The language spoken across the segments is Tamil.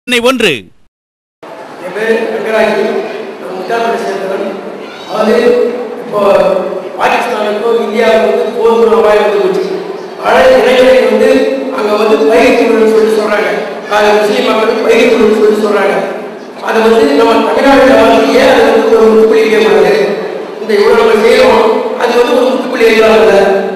சென்னை ஒன்று என் பேர் ரங்கராஜி நான் முத்தாப்பட்டை சேர்ந்தவன் அதாவது இப்போ பாகிஸ்தானுக்கும் இந்தியாவுக்கும் வந்து போர் அபாயம் வந்து போச்சு ஆனால் இளைஞர்கள் வந்து அங்கே வந்து பயிற்சி விடணும்னு சொல்லி சொல்கிறாங்க அது முஸ்லீம் மக்களுக்கு பயிற்சி விடணும்னு சொல்லி சொல்கிறாங்க அதை வந்து நம்ம தமிழ்நாட்டில் வந்து ஏன் அது வந்து ஒரு முற்றுப்புள்ளி வைக்கக்கூடாது இந்த இவ்வளோ நம்ம செய்கிறோம் அது வந்து ஒரு முற்றுப்புள்ளி வைக்கலாம்ல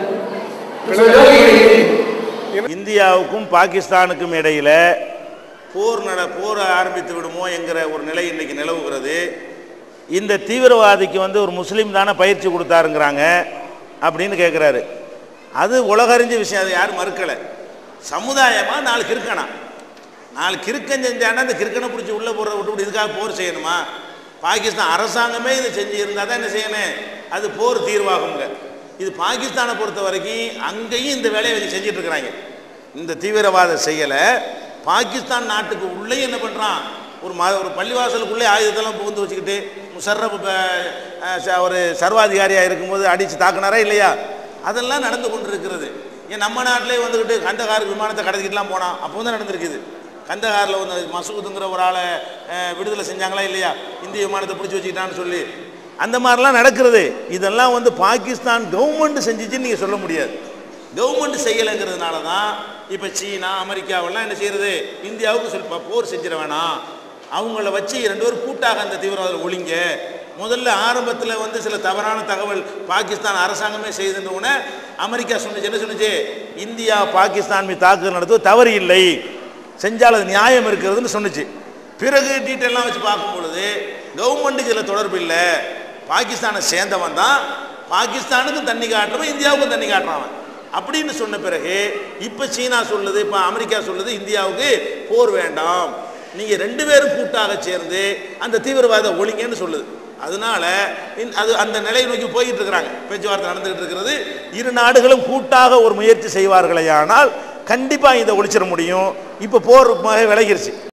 இந்தியாவுக்கும் பாகிஸ்தானுக்கும் இடையில போர் நட போர் ஆரம்பித்து விடுமோ என்கிற ஒரு நிலை இன்னைக்கு நிலவுகிறது இந்த தீவிரவாதிக்கு வந்து ஒரு முஸ்லீம் தானே பயிற்சி கொடுத்தாருங்கிறாங்க அப்படின்னு கேட்குறாரு அது உலகறிஞ்ச விஷயம் அது யாரும் மறுக்கலை சமுதாயமாக நாலு கிறுக்கனா நாலு கிறுக்கன் செஞ்சானா அந்த கிறுக்கனை பிடிச்சி உள்ளே போகிறத விட்டு விட்டு இதுக்காக போர் செய்யணுமா பாகிஸ்தான் அரசாங்கமே இதை செஞ்சு இருந்தால் தான் என்ன செய்யணும் அது போர் தீர்வாகுங்க இது பாகிஸ்தானை பொறுத்த வரைக்கும் அங்கேயும் இந்த வேலையை வச்சு செஞ்சுட்டு இருக்கிறாங்க இந்த தீவிரவாத செயலை பாகிஸ்தான் நாட்டுக்கு உள்ளே என்ன பண்ணுறான் ஒரு ம ஒரு பள்ளிவாசலுக்குள்ளே ஆயுதத்தெல்லாம் புகுந்து வச்சுக்கிட்டு முஷர்ரப் இப்போ ஒரு சர்வாதிகாரியாக இருக்கும்போது அடித்து தாக்குனாரா இல்லையா அதெல்லாம் நடந்து கொண்டு இருக்கிறது ஏன் நம்ம நாட்டிலே வந்துக்கிட்டு கந்தகார் விமானத்தை கடத்திக்கிட்டுலாம் போனான் அப்போ தான் நடந்திருக்குது கந்தகாரில் வந்து மசூதுங்கிற ஒரு ஆளை அஹ், விடுதலை செஞ்சாங்களா இல்லையா இந்திய விமானத்தை பிடிச்சி வச்சுக்கிட்டான்னு சொல்லி அந்த மாதிரிலாம் நடக்கிறது இதெல்லாம் வந்து பாகிஸ்தான் கவர்மெண்ட் செஞ்சிச்சுன்னு நீங்கள் சொல்ல முடியாது கவர்மெண்ட் செய்யலைங்கிறதுனால தான் இப்போ சீனா அமெரிக்காவெல்லாம் என்ன செய்யறது இந்தியாவுக்கு சொல்லி போ- போர் செஞ்சிட வேணாம் அவங்கள வச்சு ரெண்டு பேரும் கூட்டாக அந்த தீவிரவாதம் ஒழிங்க முதல்ல ஆரம்பத்தில் வந்து சில தவறான தகவல் பாகிஸ்தான் அரசாங்கமே செய்துன்னு உடனே அமெரிக்கா சொன்னுச்சு என்ன சொன்னுச்சு இந்தியா பாகிஸ்தான் மீது தாக்குதல் நடத்துவது தவறு இல்லை செஞ்சால் அது நியாயம் இருக்கிறதுன்னு சொன்னுச்சு பிறகு டீட்டெயிலாம் வச்சு பார்க்கும் பொழுது கவர்மெண்ட்டுக்கு இதில் தொடர்பு இல்லை பாகிஸ்தானை சேர்ந்தவன் தான் பாகிஸ்தானுக்கும் தண்ணி காட்டுறவன் இந்தியாவுக்கும் தண்ணி காட்டுறான் அவன். அப்படின்னு சொன்ன பிறகு இப்போ சீனா சொல்லுது இப்போ அமெரிக்கா சொல்லுது இந்தியாவுக்கு போர் வேண்டாம் நீங்கள் ரெண்டு பேரும் கூட்டாக சேர்ந்து அந்த தீவிரவாத ஒழிங்கன்னு சொல்லுது அதனால இந்த- அது அந்த நிலையை நோக்கி போயிட்டு இருக்கிறாங்க பேச்சுவார்த்தை நடந்துகிட்டு இருக்கிறது இரு நாடுகளும் கூட்டாக ஒரு முயற்சி செய்வார்களேயானால் கண்டிப்பாக இதை ஒழிச்சிட முடியும் இப்போ போர் விலகிருச்சு